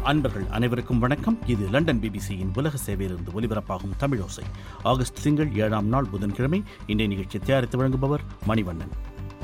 அன்பர்கள் அனைவருக்கும் வணக்கம் இது லண்டன் பிபிசியின் உலக சேவையிலிருந்து ஒலிபரப்பாகும் தமிழோசை ஆகஸ்ட் திங்கள் ஏழாம் நாள் புதன்கிழமை இன்றைய நிகழ்ச்சி தயாரித்து வழங்குபவர் மணிவண்ணன்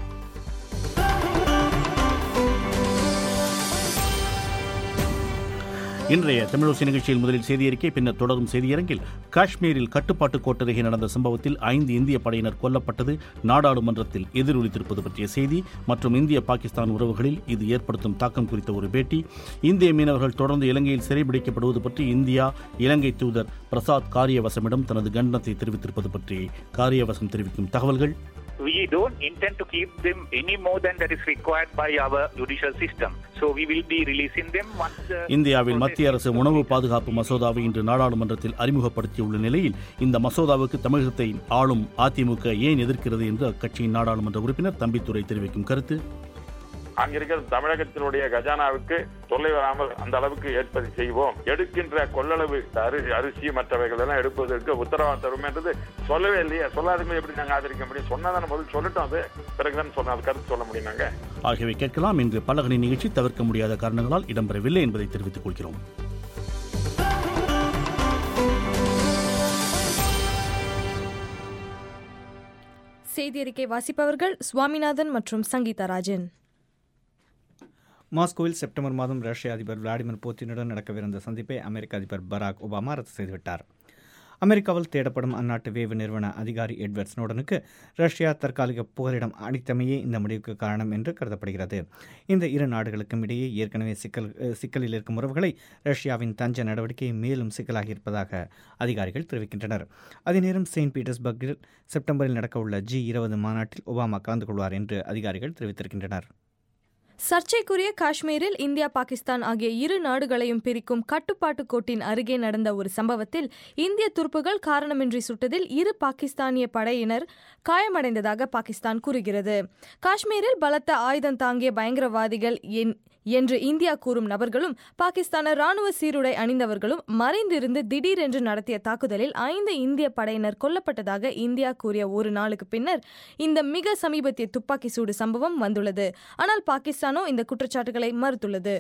இன்றைய தமிழோசி நிகழ்ச்சியில் முதலில் செய்தியறிக்கை பின்னர் தொடரும் செய்தியரங்கில் காஷ்மீரில் கட்டுப்பாட்டு கோட்டருகே நடந்த சம்பவத்தில் ஐந்து இந்திய படையினர் கொல்லப்பட்டது நாடாளுமன்றத்தில் எதிரொலித்திருப்பது பற்றிய செய்தி மற்றும் இந்திய பாகிஸ்தான் உறவுகளில் இது ஏற்படுத்தும் தாக்கம் குறித்த ஒரு பேட்டி இந்திய மீனவர்கள் தொடர்ந்து இலங்கையில் சிறைபிடிக்கப்படுவது பற்றி இந்தியா இலங்கை தூதர் பிரசாத் காரியவசமிடம் தனது கண்டனத்தை தெரிவித்திருப்பது பற்றி காரியவசம் தெரிவிக்கும் தகவல்கள் we don't intend to keep them any more than that is required by our judicial system. So we will be releasing them once the இந்தியாவில் மத்திய அரசு உணவு பாதுகாப்பு மசோதாவை இன்று நாடாளுமன்றத்தில் அறிமுகப்படுத்தியுள்ள நிலையில் இந்த மசோதாவுக்கு தமிழகத்தை ஆளும் அதிமுக ஏன் எதிர்க்கிறது என்று அக்கட்சியின் நாடாளுமன்ற உறுப்பினர் தம்பித்துரை தெரிவிக்கும் கருத்து அங்கிருக்கிற தமிழகத்தினுடைய கஜானாவுக்கு தொல்லை வராமல் அந்த அளவுக்கு ஏற்பது செய்வோம் எடுக்கின்ற கொள்ளளவு அரிசி அரிசி மற்றவைகள் எல்லாம் எடுப்பதற்கு உத்தரவாதம் தரும் என்றது சொல்லவே இல்லையே சொல்லாதமே எப்படி நாங்கள் ஆதரிக்க முடியும் சொன்னதான முதல் சொல்லட்டும் அது பிறகுதான் சொன்ன அது கருத்து சொல்ல முடியும் நாங்க ஆகியவை கேட்கலாம் இன்று பலகனி நிகழ்ச்சி தவிர்க்க முடியாத காரணங்களால் இடம்பெறவில்லை என்பதை தெரிவித்துக் கொள்கிறோம் செய்தி அறிக்கை வாசிப்பவர்கள் சுவாமிநாதன் மற்றும் சங்கீதா ராஜன் மாஸ்கோவில் செப்டம்பர் மாதம் ரஷ்ய அதிபர் விளாடிமிர் புட்டினுடன் நடக்கவிருந்த சந்திப்பை அமெரிக்க அதிபர் பராக் ஒபாமா ரத்து செய்துவிட்டார் அமெரிக்காவில் தேடப்படும் அந்நாட்டு வேவு நிறுவன அதிகாரி எட்வர்ட் ஸ்னோடனுக்கு ரஷ்யா தற்காலிக புகலிடம் அளித்தமையே இந்த முடிவுக்கு காரணம் என்று கருதப்படுகிறது இந்த இரு நாடுகளுக்கும் இடையே ஏற்கனவே சிக்கல் சிக்கலில் இருக்கும் உறவுகளை ரஷ்யாவின் தஞ்ச நடவடிக்கை மேலும் சிக்கலாகி இருப்பதாக அதிகாரிகள் தெரிவிக்கின்றனர் அதே நேரம் செயின்ட் பீட்டர்ஸ்பர்கில் செப்டம்பரில் நடக்கவுள்ள ஜி இருபது மாநாட்டில் ஒபாமா கலந்து கொள்வார் என்று அதிகாரிகள் தெரிவித்திருக்கின்றனர் சர்ச்சைக்குரிய காஷ்மீரில் இந்தியா பாகிஸ்தான் ஆகிய இரு நாடுகளையும் பிரிக்கும் கட்டுப்பாட்டு கோட்டின் அருகே நடந்த ஒரு சம்பவத்தில் இந்திய துருப்புகள் காரணமின்றி சுட்டதில் இரு பாகிஸ்தானிய படையினர் காயமடைந்ததாக பாகிஸ்தான் கூறுகிறது காஷ்மீரில் பலத்த ஆயுதம் தாங்கிய பயங்கரவாதிகள் என் என்று இந்தியா கூறும் நபர்களும் பாகிஸ்தான ராணுவ சீருடை அணிந்தவர்களும் மறைந்திருந்து திடீரென்று நடத்திய தாக்குதலில் ஐந்து இந்திய படையினர் கொல்லப்பட்டதாக இந்தியா கூறிய ஒரு நாளுக்கு பின்னர் இந்த மிக சமீபத்திய துப்பாக்கி சூடு சம்பவம் வந்துள்ளது ஆனால் பாகிஸ்தானோ இந்த குற்றச்சாட்டுகளை மறுத்துள்ளது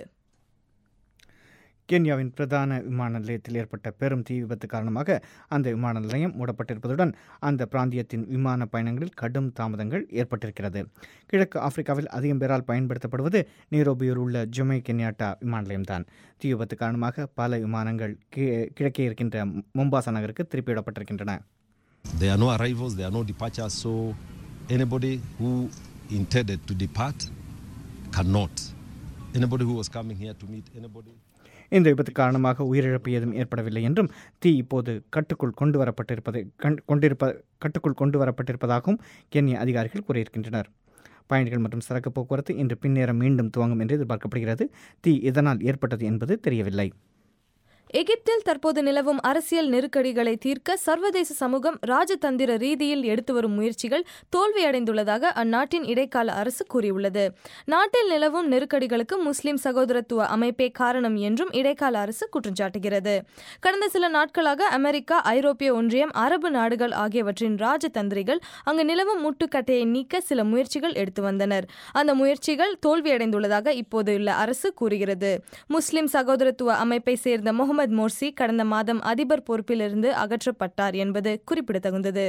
கென்யாவின் பிரதான விமான நிலையத்தில் ஏற்பட்ட பெரும் தீ விபத்து காரணமாக அந்த விமான நிலையம் மூடப்பட்டிருப்பதுடன் அந்த பிராந்தியத்தின் விமான பயணங்களில் கடும் தாமதங்கள் ஏற்பட்டிருக்கிறது கிழக்கு ஆப்பிரிக்காவில் அதிகம் பேரால் பயன்படுத்தப்படுவது நீரோபியூர் உள்ள ஜொமே கென்யாட்டா விமான நிலையம்தான் தீ விபத்து காரணமாக பல விமானங்கள் கிழக்கே இருக்கின்ற மும்பாசா நகருக்கு திருப்பிவிடப்பட்டிருக்கின்றன There are no arrivals, there are no departures, so anybody who intended to depart cannot. Anybody who was coming here to meet anybody. இந்த விபத்து காரணமாக உயிரிழப்பு ஏதும் ஏற்படவில்லை என்றும் தீ இப்போது கட்டுக்குள் கொண்டு வரப்பட்டிருப்பதை கொண்டிருப்ப கட்டுக்குள் கொண்டு வரப்பட்டிருப்பதாகவும் கென்ய அதிகாரிகள் கூறியிருக்கின்றனர் பயணிகள் மற்றும் சரக்கு போக்குவரத்து இன்று பின்னேரம் மீண்டும் துவங்கும் என்று எதிர்பார்க்கப்படுகிறது தீ இதனால் ஏற்பட்டது என்பது தெரியவில்லை எகிப்தில் தற்போது நிலவும் அரசியல் நெருக்கடிகளை தீர்க்க சர்வதேச சமூகம் ராஜதந்திர ரீதியில் எடுத்து வரும் முயற்சிகள் தோல்வியடைந்துள்ளதாக அந்நாட்டின் இடைக்கால அரசு கூறியுள்ளது நாட்டில் நிலவும் நெருக்கடிகளுக்கு முஸ்லிம் சகோதரத்துவ அமைப்பே காரணம் என்றும் இடைக்கால அரசு குற்றம் சாட்டுகிறது கடந்த சில நாட்களாக அமெரிக்கா ஐரோப்பிய ஒன்றியம் அரபு நாடுகள் ஆகியவற்றின் ராஜதந்திரிகள் அங்கு நிலவும் முட்டுக்கட்டையை நீக்க சில முயற்சிகள் எடுத்து வந்தனர் அந்த முயற்சிகள் தோல்வியடைந்துள்ளதாக இப்போதுள்ள அரசு கூறுகிறது முஸ்லிம் சகோதரத்துவ அமைப்பை சேர்ந்த முகமது முகமது மோர்சி கடந்த மாதம் அதிபர் பொறுப்பிலிருந்து அகற்றப்பட்டார் என்பது குறிப்பிடத்தகுந்தது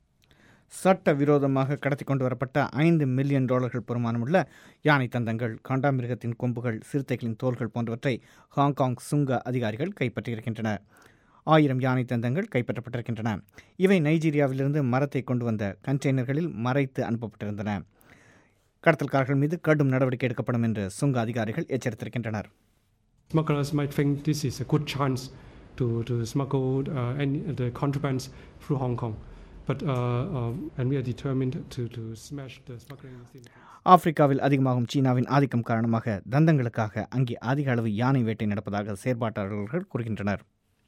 சட்ட விரோதமாக கடத்தி கொண்டு வரப்பட்ட ஐந்து மில்லியன் டாலர்கள் பெருமானமுள்ள யானை தந்தங்கள் காண்டாமிருகத்தின் கொம்புகள் சிறுத்தைகளின் தோள்கள் போன்றவற்றை ஹாங்காங் சுங்க அதிகாரிகள் கைப்பற்றியிருக்கின்றனர் ஆயிரம் யானை தந்தங்கள் கைப்பற்றப்பட்டிருக்கின்றன இவை நைஜீரியாவிலிருந்து மரத்தை கொண்டு வந்த கண்டெய்னர்களில் மறைத்து அனுப்பப்பட்டிருந்தன கடத்தல்காரர்கள் மீது கடும் நடவடிக்கை எடுக்கப்படும் என்று சுங்க அதிகாரிகள் எச்சரித்திருக்கின்றனர் Smugglers might think this is a good chance to, to smuggle uh, any, the contrabands through Hong Kong. But, uh, um, and we are determined to, to smash the smuggling within. ஆப்பிரிக்காவில் அதிகமாகும் சீனாவின் ஆதிக்கம் காரணமாக தந்தங்களுக்காக அங்கே அதிக அளவு யானை வேட்டை நடப்பதாக செயற்பாட்டாளர்கள் கூறுகின்றனர்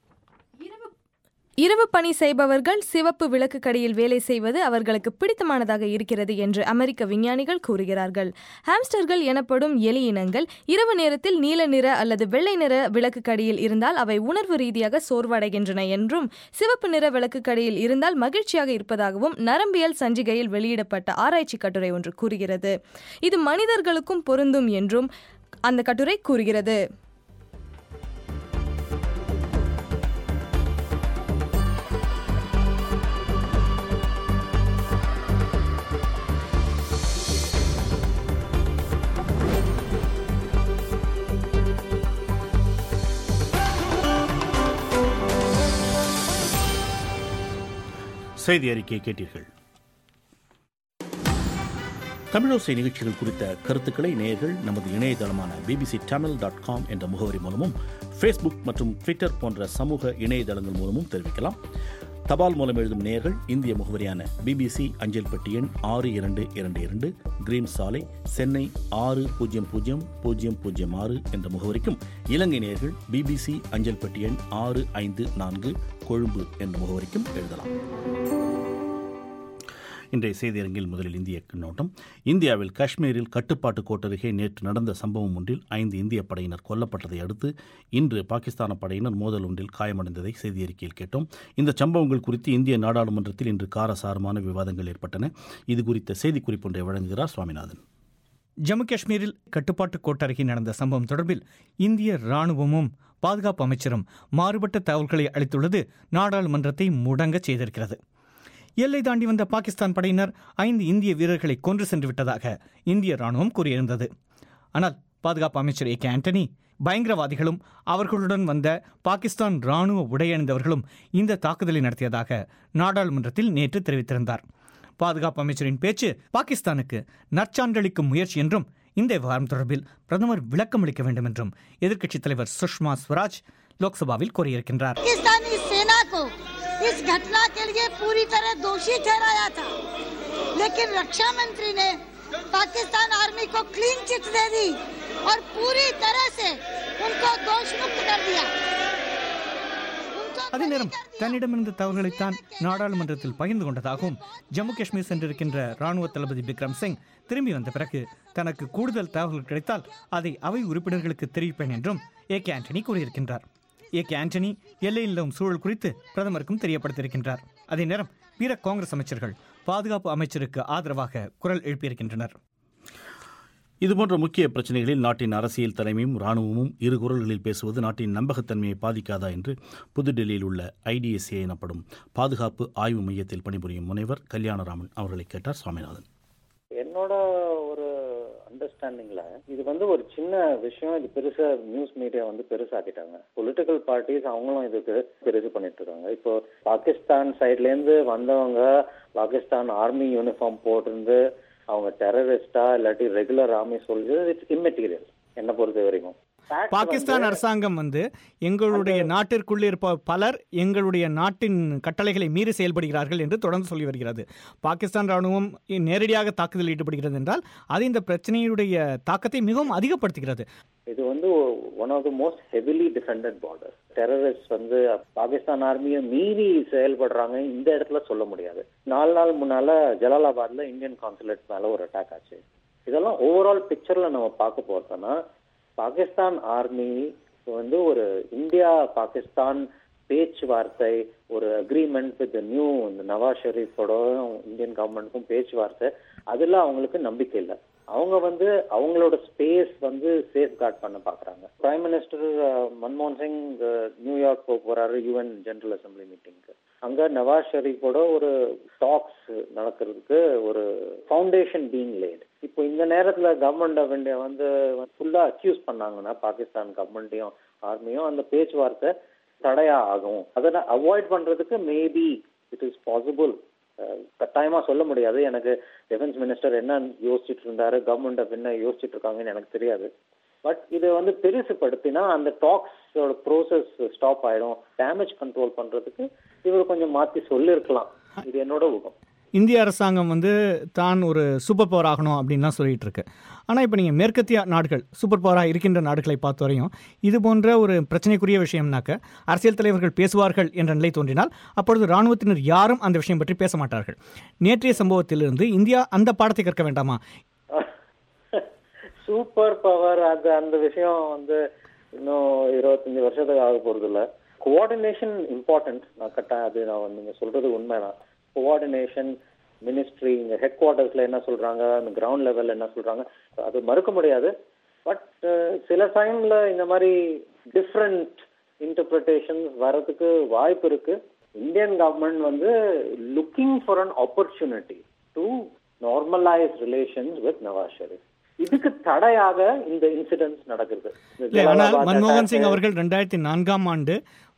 இரவு பணி செய்பவர்கள் சிவப்பு விளக்குக்கடியில் வேலை செய்வது அவர்களுக்கு பிடித்தமானதாக இருக்கிறது என்று அமெரிக்க விஞ்ஞானிகள் கூறுகிறார்கள் ஹாம்ஸ்டர்கள் எனப்படும் எலி இனங்கள் இரவு நேரத்தில் நீல நிற அல்லது வெள்ளை நிற விளக்குக்கடியில் இருந்தால் அவை உணர்வு ரீதியாக சோர்வடைகின்றன என்றும் சிவப்பு நிற விளக்குக்கடியில் இருந்தால் மகிழ்ச்சியாக இருப்பதாகவும் நரம்பியல் சஞ்சிகையில் வெளியிடப்பட்ட ஆராய்ச்சி கட்டுரை ஒன்று கூறுகிறது இது மனிதர்களுக்கும் பொருந்தும் என்றும் அந்த கட்டுரை கூறுகிறது செய்தி அறிக்கையை கேட்டீர்கள் தமிழோசை நிகழ்ச்சிகள் குறித்த கருத்துக்களை நேயர்கள் நமது இணையதளமான பிபிசி தமிழ் டாட் காம் என்ற முகவரி மூலமும் ஃபேஸ்புக் மற்றும் ட்விட்டர் போன்ற சமூக இணையதளங்கள் மூலமும் தெரிவிக்கலாம் தபால் மூலம் எழுதும் நேயர்கள் இந்திய முகவரியான பிபிசி அஞ்சல் பெட்டி எண் ஆறு இரண்டு இரண்டு இரண்டு கிரீன் சாலை சென்னை ஆறு பூஜ்ஜியம் பூஜ்ஜியம் பூஜ்ஜியம் பூஜ்ஜியம் ஆறு என்ற முகவரிக்கும் இலங்கை நேயர்கள் பிபிசி அஞ்சல் பெட்டி எண் ஆறு ஐந்து நான்கு கொழும்பு என்ற முகவரிக்கும் எழுதலாம் இன்றைய செய்தியரங்கில் முதலில் இந்திய கண்ணோட்டம் இந்தியாவில் காஷ்மீரில் கட்டுப்பாட்டு கோட்டருகே நேற்று நடந்த சம்பவம் ஒன்றில் ஐந்து இந்திய படையினர் கொல்லப்பட்டதை அடுத்து இன்று பாகிஸ்தான படையினர் மோதல் ஒன்றில் காயமடைந்ததை செய்தியறிக்கையில் கேட்டோம் இந்த சம்பவங்கள் குறித்து இந்திய நாடாளுமன்றத்தில் இன்று காரசாரமான விவாதங்கள் ஏற்பட்டன இது குறித்த செய்திக்குறிப்பு ஒன்றை வழங்குகிறார் சுவாமிநாதன் ஜம்மு காஷ்மீரில் கட்டுப்பாட்டு கோட்டருகே நடந்த சம்பவம் தொடர்பில் இந்திய ராணுவமும் பாதுகாப்பு அமைச்சரும் மாறுபட்ட தகவல்களை அளித்துள்ளது நாடாளுமன்றத்தை முடங்கச் செய்திருக்கிறது எல்லை தாண்டி வந்த பாகிஸ்தான் படையினர் ஐந்து இந்திய வீரர்களை கொன்று சென்று விட்டதாக இந்திய ராணுவம் கூறியிருந்தது ஆனால் பாதுகாப்பு அமைச்சர் ஏ கே ஆண்டனி பயங்கரவாதிகளும் அவர்களுடன் வந்த பாகிஸ்தான் ராணுவ உடையணிந்தவர்களும் இந்த தாக்குதலை நடத்தியதாக நாடாளுமன்றத்தில் நேற்று தெரிவித்திருந்தார் பாதுகாப்பு அமைச்சரின் பேச்சு பாகிஸ்தானுக்கு நற்சான்றளிக்கும் முயற்சி என்றும் இந்த விவகாரம் தொடர்பில் பிரதமர் விளக்கம் அளிக்க வேண்டும் என்றும் எதிர்க்கட்சித் தலைவர் சுஷ்மா ஸ்வராஜ் லோக்சபாவில் கூறியிருக்கின்றார் पाकिस्तानी सेना को इस घटना के लिए पूरी तरह दोषी ठहराया था लेकिन रक्षा मंत्री ने पाकिस्तान आर्मी को क्लीन चिट दे दी और पूरी तरह से उनको दोष मुक्त कर दिया उनको அதே बरी நேரம் कर दिया। தன்னிடமிருந்த தகவல்களைத்தான் நாடாளுமன்றத்தில் பகிர்ந்து கொண்டதாகவும் ஜம்மு காஷ்மீர் சென்றிருக்கின்ற ராணுவ தளபதி விக்ரம் சிங் திரும்பி வந்த பிறகு தனக்கு கூடுதல் தகவல்கள் கிடைத்தால் அதை அவை உறுப்பினர்களுக்கு தெரிவிப்பேன் என்றும் ஏ கே ஆண்டனி கூறியிருக்கின்றார் ஏ கே ஆண்டனி எல்லையில் நிலவும் சூழல் குறித்து பிரதமருக்கும் தெரியப்படுத்தியிருக்கின்றார் அதே நேரம் பிற காங்கிரஸ் அமைச்சர்கள் பாதுகாப்பு அமைச்சருக்கு ஆதரவாக குரல் எழுப்பியிருக்கின்றனர் இதுபோன்ற முக்கிய பிரச்சனைகளில் நாட்டின் அரசியல் தலைமையும் ராணுவமும் இரு குரல்களில் பேசுவது நாட்டின் நம்பகத்தன்மையை பாதிக்காதா என்று புதுடெல்லியில் உள்ள ஐடிஎஸ்ஏ எனப்படும் பாதுகாப்பு ஆய்வு மையத்தில் பணிபுரியும் முனைவர் கல்யாணராமன் அவர்களை கேட்டார் சுவாமிநாதன் என்னோட ஒரு அண்டர்ஸ்டாண்டிங்ல இது வந்து ஒரு சின்ன விஷயம் இது பெருசா நியூஸ் மீடியா வந்து பெருசாக்கிட்டாங்க பொலிட்டிக்கல் பார்ட்டிஸ் அவங்களும் இதுக்கு பெருசு பண்ணிட்டு இருக்காங்க இப்போ பாகிஸ்தான் சைட்ல இருந்து வந்தவங்க பாகிஸ்தான் ஆர்மி யூனிஃபார்ம் போட்டிருந்து அவங்க டெரரிஸ்டா இல்லாட்டி ரெகுலர் ஆர்மி சொல்றது இட்ஸ் இம்மெட்டீரியல் என்னை பொறுத்த வரைக்கும் Fact பாகிஸ்தான் வந்து- அரசாங்கம் வந்து எங்களுடைய நாட்டிற்குள்ளே இருப்ப பலர் எங்களுடைய நாட்டின் கட்டளைகளை மீறி செயல்படுகிறார்கள் என்று தொடர்ந்து சொல்லி வருகிறது பாகிஸ்தான் ராணுவம் நேரடியாக தாக்குதலில் ஈடுபடுகிறது என்றால் அது இந்த பிரச்சனையுடைய தாக்கத்தை மிகவும் அதிகப்படுத்துகிறது இது வந்து one of the most heavily defended border terrorist வந்து பாகிஸ்தான் ஆர்மியை மீறி செயல்படுறாங்க இந்த இடத்துல சொல்ல முடியாது நாலு நாள் முன்னால ஜலாலாபாத்ல இந்தியன் கான்சுலேட் மேல ஒரு அட்டாக் ஆச்சு இதெல்லாம் ஓவரால் பிக்சர்ல நம்ம பார்க்க போறோம்னா பாகிஸ்தான் ஆர்மி வந்து ஒரு இந்தியா பாகிஸ்தான் பேச்சுவார்த்தை ஒரு அக்ரிமெண்ட் வித் நியூ இந்த நவாஸ் ஷெரீஃபோட இந்தியன் கவர்மெண்ட்டுக்கும் பேச்சுவார்த்தை அதுல அவங்களுக்கு நம்பிக்கை இல்லை அவங்க வந்து அவங்களோட ஸ்பேஸ் வந்து சேஃப் கார்ட் பண்ண பாக்குறாங்க பிரைம் மினிஸ்டர் மன்மோகன் சிங் அஹ், நியூயார்க் போக போறாரு யுஎன் ஜெனரல் அசம்பிளி மீட்டிங்க்கு அங்க நவாஸ் ஷெரீஃபோட ஒரு டாக்ஸ் நடக்கிறதுக்கு ஒரு ஃபவுண்டேஷன் பீங் லேட் இப்போ இந்த நேரத்துல கவர்மெண்ட் ஆஃப் இந்தியா வந்து ஃபுல்லா அக்யூஸ் பண்ணாங்கன்னா பாகிஸ்தான் கவர்மெண்ட்டையும் ஆர்மியும் அந்த பேச்சுவார்த்தை தடையா ஆகும் அதை அவாய்ட் பண்றதுக்கு மேபி இட் இஸ் பாசிபிள் கட்டாயமா சொல்ல முடியாது எனக்கு டிஃபென்ஸ் மினிஸ்டர் என்ன யோசிச்சுட்டு இருந்தாரு கவர்மெண்ட் ஆஃப் என்ன யோசிச்சுட்டு இருக்காங்கன்னு எனக்கு தெரியாது பட் இதை வந்து பெருசுப்படுத்தினா அந்த டாக்ஸோட ப்ரோசஸ் ஸ்டாப் ஆயிடும் டேமேஜ் கண்ட்ரோல் பண்றதுக்கு இவர் கொஞ்சம் மாத்தி சொல்லியிருக்கலாம் இது என்னோட ஊகம் இந்திய அரசாங்கம் வந்து தான் ஒரு சூப்பர் பவர் ஆகணும் அப்படின்லாம் சொல்லிட்டு இருக்கு ஆனால் இப்போ நீங்கள் மேற்கத்திய நாடுகள் சூப்பர் பவராக இருக்கின்ற நாடுகளை பார்த்த வரையும் இது போன்ற ஒரு பிரச்சனைக்குரிய விஷயம்னாக்க அரசியல் தலைவர்கள் பேசுவார்கள் என்ற நிலை தோன்றினால் அப்பொழுது இராணுவத்தினர் யாரும் அந்த விஷயம் பற்றி பேச மாட்டார்கள் நேற்றைய சம்பவத்திலிருந்து இந்தியா அந்த பாடத்தை கற்க வேண்டாமா சூப்பர் பவர் அது அந்த விஷயம் வந்து இன்னும் இருபத்தஞ்சு வருஷத்துக்கு ஆக போறது இல்ல கோஆர்டினேஷன் இம்பார்ட்டன்ட் நான் கட்டாயம் அது நான் நீங்க சொல்றது உண்மைதான் கோஆர்டினேஷன் மினிஸ்ட்ரி இங்க ஹெட் குவார்ட்டர்ஸ்ல என்ன சொல்றாங்க அந்த கிரவுண்ட் லெவல்ல என்ன சொல்றாங்க அது மறுக்க முடியாது பட் சில டைம்ல இந்த மாதிரி டிஃப்ரெண்ட் இன்டர்பிரிட்டேஷன்ஸ் வர்றதுக்கு வாய்ப்பு இருக்கு இந்தியன் கவர்மெண்ட் வந்து looking for an opportunity to normalise relations with Nawaz Sharif இதுக்கு தடையாக இந்த இன்சிடென்ட்ஸ் நடக்குது இந்த இல்லை ஆனால் ஜலாலாபாத் மன்மோகன் சிங் attack, அவர்கள் ரெண்டாயிரத்தி நான்காம் ஆண்டு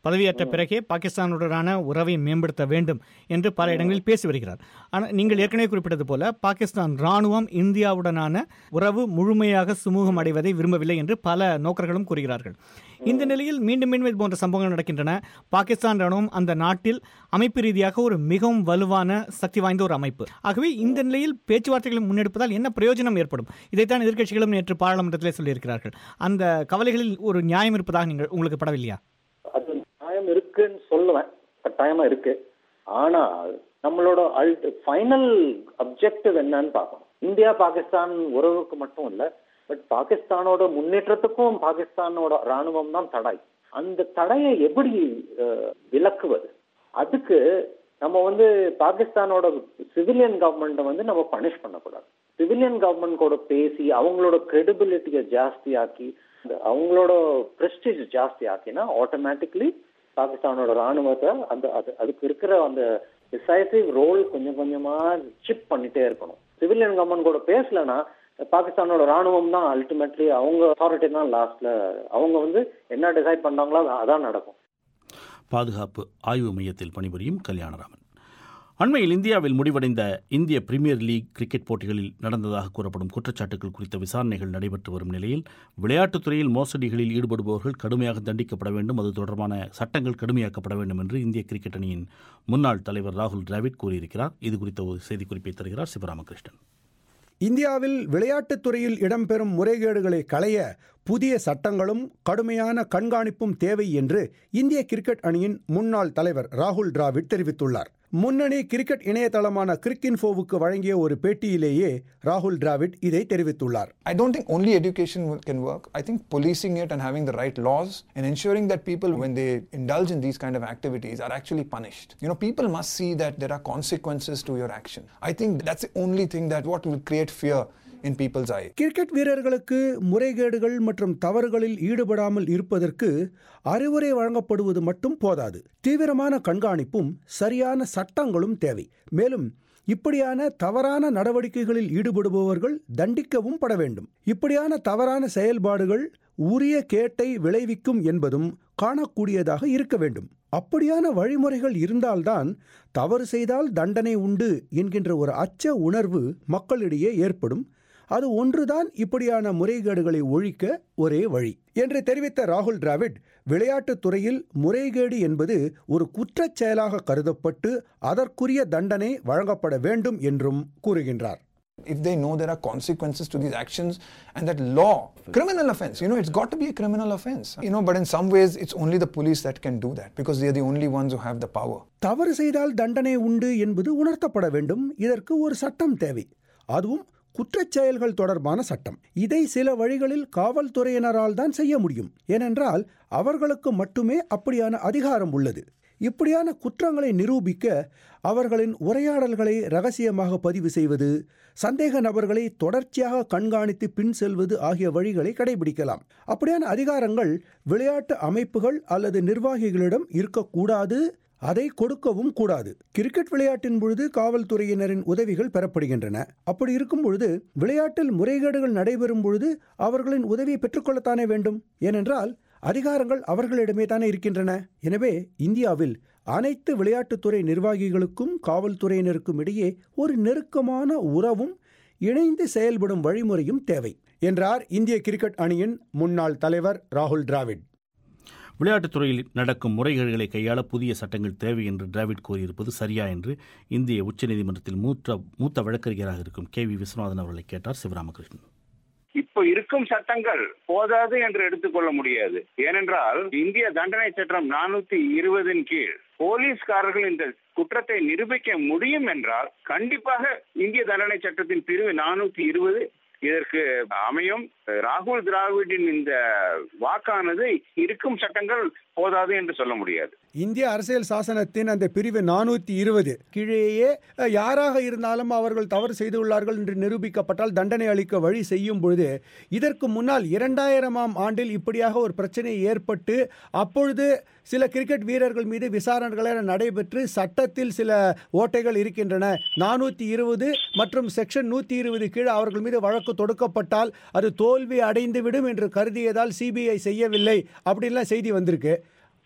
பதவியேற்ற பிறகே பாகிஸ்தானுடனான உறவை மேம்படுத்த வேண்டும் என்று பல இடங்களில் பேசி வருகிறார் ஆனால் நீங்கள் ஏற்கனவே குறிப்பிட்டது போல பாகிஸ்தான் ராணுவம் இந்தியாவுடனான உறவு முழுமையாக சுமூகம் அடைவதை விரும்பவில்லை என்று பல நோக்கர்களும் கூறுகிறார்கள் இந்த நிலையில் மீண்டும் மீண்டும் இது போன்ற சம்பவங்கள் நடக்கின்றன பாகிஸ்தான் ராணுவம் அந்த நாட்டில் அமைப்பு ரீதியாக ஒரு மிகவும் வலுவான சக்தி வாய்ந்த ஒரு அமைப்பு ஆகவே இந்த நிலையில் பேச்சுவார்த்தைகளை முன்னெடுப்பதால் என்ன பிரயோஜனம் ஏற்படும் இதைத்தான் எதிர்க்கட்சிகளும் நேற்று பாராளுமன்றத்திலே சொல்லியிருக்கிறார்கள் அந்த கவலைகளில் ஒரு நியாயம் இருப்பதாக நீங்கள் உங்களுக்கு படவில்லையா அது நியாயம் இருக்குன்னு சொல்லுவேன் கட்டாயமா இருக்கு ஆனால் நம்மளோட ஃபைனல் அப்ஜெக்டிவ் என்னன்னு பார்க்கணும் இந்தியா பாகிஸ்தான் உறவுக்கு மட்டும் இல்ல பட் பாகிஸ்தானோட முன்னேற்றத்துக்கும் பாகிஸ்தானோட ராணுவம் தான் தடை அந்த தடையை எப்படி அஹ், விலக்குவது அதுக்கு நம்ம வந்து பாகிஸ்தானோட சிவிலியன் கவர்மெண்ட்டை வந்து நம்ம பனிஷ் பண்ணக்கூடாது சிவிலியன் கவர்மெண்ட் கூட பேசி அவங்களோட கிரெடிபிலிட்டியை ஜாஸ்தியாக்கி அந்த அவங்களோட பிரஸ்டீஜ் ஜாஸ்தி ஆக்கினா ஆட்டோமேட்டிக்லி பாகிஸ்தானோட ராணுவத்தை அந்த அது அதுக்கு இருக்கிற அந்த டிசைசிவ் ரோல் கொஞ்சம் கொஞ்சமா சிப் பண்ணிட்டே இருக்கணும் சிவிலியன் கவர்மெண்ட் கூட பேசலனா பாகிஸ்தானோட ராணுவம் தான் அல்டிமேட்லி அவங்க அத்தாரிட்டி தான் லாஸ்ட்ல அவங்க வந்து என்ன டிசைட் பண்றாங்களோ அது- அதான் நடக்கும் பாதுகாப்பு ஆய்வு மையத்தில் பணிபுரியும் கல்யாணராமன் அண்மையில் இந்தியாவில் முடிவடைந்த இந்திய பிரீமியர் லீக் கிரிக்கெட் போட்டிகளில் நடந்ததாக கூறப்படும் குற்றச்சாட்டுகள் குறித்த விசாரணைகள் நடைபெற்று வரும் நிலையில் விளையாட்டுத் துறையில் மோசடிகளில் ஈடுபடுபவர்கள் கடுமையாக தண்டிக்கப்பட வேண்டும் அது தொடர்பான சட்டங்கள் கடுமையாக்கப்பட வேண்டும் என்று இந்திய கிரிக்கெட் அணியின் முன்னாள் தலைவர் ராகுல் டிராவிட் கூறியிருக்கிறார் இது குறித்த ஒரு செய்திக்குறிப்பை தருகிறார் சிவராமகிருஷ்ணன் இந்தியாவில் விளையாட்டுத் துறையில் இடம்பெறும் முறைகேடுகளை களைய புதிய சட்டங்களும் கடுமையான கண்காணிப்பும் தேவை என்று இந்திய கிரிக்கெட் அணியின் முன்னாள் தலைவர் ராகுல் டிராவிட் தெரிவித்துள்ளார் முன்னணி கிரிக்கெட் இணையதளமான கிரிக்கின்ஃபோவுக்கு வழங்கிய ஒரு பேட்டியிலேயே ராகுல் டிராவிட் இதை தெரிவித்துள்ளார் I don't think only education will- can work. I think policing it and having the right laws and ensuring that people, when they indulge in these kind of activities, are actually punished. You know, people must see that there are consequences to your action. I think that's the only thing that what will create fear in people's eye. Cricket வீரர்களுக்கு முறைகேடுகள் மற்றும் தவறுகளில் ஈடுபடாமல் இருப்பதற்கு அறிவுரை வழங்கப்படுவது மட்டும் போதாது தீவிரமான கண்காணிப்பும் சரியான சட்டங்களும் தேவை மேலும் இப்படியான தவறான நடவடிக்கைகளில் ஈடுபடுபவர்கள் தண்டிக்கவும் பட வேண்டும் இப்படியான தவறான செயல்பாடுகள் உரிய கேட்டை விளைவிக்கும் என்பதும் காணக்கூடியதாக இருக்க வேண்டும் அப்படியான வழிமுறைகள் இருந்தால்தான் தவறு செய்தால் தண்டனை உண்டு என்கின்ற ஒரு அச்ச உணர்வு மக்களிடையே ஏற்படும் அது ஒன்றுதான் இப்படியான முறைகேடுகளை ஒழிக்க ஒரே வழி என்று தெரிவித்த ராகுல் டிராவிட் விளையாட்டுத் துறையில் முறைகேடு என்பது ஒரு குற்றச் செயலாக கருதப்பட்டு அதற்குரிய தண்டனை வழங்கப்பட வேண்டும் என்றும் கூறுகின்றார் If they know there are consequences to these actions and that law, criminal offense, you know, it's got to be a criminal offense. You know, but in some ways, it's only the police that can do that because they are the only ones who have the power. தவறு செய்தால் தண்டனை உண்டு என்பது உணர்த்தப்பட வேண்டும் இதற்கு ஒரு சட்டம் தேவை அதுவும் குற்றச் செயல்கள் தொடர்பான சட்டம் இதை சில வழிகளில் காவல்துறையினரால் தான் செய்ய முடியும் ஏனென்றால் அவர்களுக்கு மட்டுமே அப்படியான அதிகாரம் உள்ளது இப்படியான குற்றங்களை நிரூபிக்க அவர்களின் உரையாடல்களை ரகசியமாக பதிவு செய்வது சந்தேக நபர்களை தொடர்ச்சியாக கண்காணித்து பின் செல்வது ஆகிய வழிகளை கடைபிடிக்கலாம் அப்படியான அதிகாரங்கள் விளையாட்டு அமைப்புகள் அல்லது நிர்வாகிகளிடம் இருக்கக்கூடாது அதை கொடுக்கவும் கூடாது கிரிக்கெட் விளையாட்டின் பொழுது காவல்துறையினரின் உதவிகள் பெறப்படுகின்றன அப்படி இருக்கும் பொழுது விளையாட்டில் முறைகேடுகள் நடைபெறும் பொழுது அவர்களின் உதவியை பெற்றுக்கொள்ளத்தானே வேண்டும் ஏனென்றால் அதிகாரங்கள் அவர்களிடமே தானே இருக்கின்றன எனவே இந்தியாவில் அனைத்து விளையாட்டுத்துறை நிர்வாகிகளுக்கும் காவல்துறையினருக்கும் இடையே ஒரு நெருக்கமான உறவும் இணைந்து செயல்படும் வழிமுறையும் தேவை என்றார் இந்திய கிரிக்கெட் அணியின் முன்னாள் தலைவர் ராகுல் டிராவிட் விளையாட்டுத் துறையில் நடக்கும் முறைகேடுகளை கையாள புதிய சட்டங்கள் தேவை என்று டிராவிட் கூறியிருப்பது சரியா என்று இந்திய உச்சநீதிமன்றத்தில் மூத்த மூத்த வழக்கறிஞராக இருக்கும் கே வி விஸ்வநாதன் அவர்களை கேட்டார் சிவராமகிருஷ்ணன் இப்போ இருக்கும் சட்டங்கள் போதாது என்று எடுத்துக்கொள்ள முடியாது ஏனென்றால் இந்திய தண்டனை சட்டம் நானூத்தி இருபதின் கீழ் போலீஸ்காரர்கள் இந்த குற்றத்தை நிரூபிக்க முடியும் என்றால் கண்டிப்பாக இந்திய தண்டனை சட்டத்தின் பிரிவு நானூத்தி இருபது இதற்கு அமையும் ராகுல் திராவிடின் இந்த வாக்கானது இருக்கும் சட்டங்கள் போதாது என்று சொல்ல முடியாது இந்திய அரசியல் சாசனத்தின் அந்த பிரிவு நானூற்றி இருபது கீழேயே அஹ், யாராக இருந்தாலும் அவர்கள் தவறு செய்துள்ளார்கள் என்று நிரூபிக்கப்பட்டால் தண்டனை அளிக்க வழி செய்யும் பொழுது இதற்கு முன்னால் இரண்டாயிரமாம் ஆண்டில் இப்படியாக ஒரு பிரச்சனை ஏற்பட்டு அப்பொழுது சில கிரிக்கெட் வீரர்கள் மீது விசாரணைகள் நடைபெற்று சட்டத்தில் சில ஓட்டைகள் இருக்கின்றன நானூற்றி இருபது மற்றும் செக்ஷன் நூற்றி இருபது கீழ் அவர்கள் மீது வழக்கு தொடுக்கப்பட்டால் அது தோல்வி அடைந்துவிடும் என்று கருதியதால் சிபிஐ செய்யவில்லை அப்படின்லாம் செய்தி வந்திருக்கு